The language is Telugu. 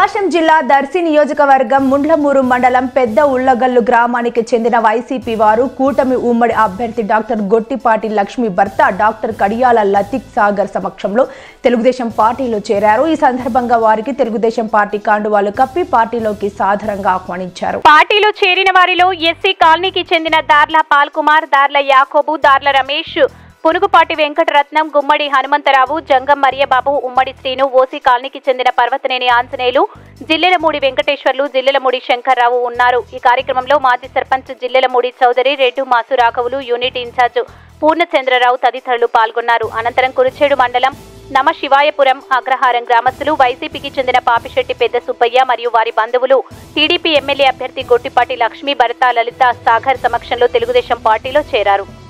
ప్రకాశం జిల్లా దర్శి నియోజకవర్గం ముండ్లమూరు మండలం పెద్ద ఉళ్లగల్లు గ్రామానికి చెందిన వైసీపీ వారు కూటమి ఉమ్మడి అభ్యర్థి డాక్టర్ గొట్టిపాటి లక్ష్మి భర్త డాక్టర్ కడియాల లతిక్ సాగర్ సమక్షంలో తెలుగుదేశం పార్టీలో చేరారు ఈ సందర్భంగా వారికి తెలుగుదేశం పార్టీ కాండువాలు కప్పి పార్టీలోకి సాదరంగా ఆహ్వానించారు పార్టీలో చేరిన వారిలో ఎస్సీ కాలనీకి చెందిన దార్ల పాల్కుమార్ దార్ల యాకోబు దార్ల రమేష్ పునుగుపాటి వెంకటరత్నం గుమ్మడి హనుమంతరావు జంగం మరియబాబు ఉమ్మడి శ్రీను ఓసీ కాలనీకి చెందిన పర్వతనేని ఆంజనేయులు జిల్లెలమూడి వెంకటేశ్వర్లు జిల్లెలమూడి శంకర్రావు ఉన్నారు ఈ కార్యక్రమంలో మాజీ సర్పంచ్ జిల్లెలమూడి చౌదరి రెడ్డు మాసు రాఘవులు యూనిట్ ఇన్ఛార్జ్ పూర్ణచంద్రరావు తదితరులు పాల్గొన్నారు అనంతరం కురుచేడు మండలం నమ శివాయపురం అగ్రహారం గ్రామస్తులు వైసీపీకి చెందిన పాపిశెట్టి పెద్ద సుబ్బయ్య మరియు వారి బంధువులు టీడీపీ ఎమ్మెల్యే అభ్యర్థి గొట్టిపాటి లక్ష్మీ భరత లలిత సాగర్ సమక్షంలో తెలుగుదేశం పార్టీలో చేరారు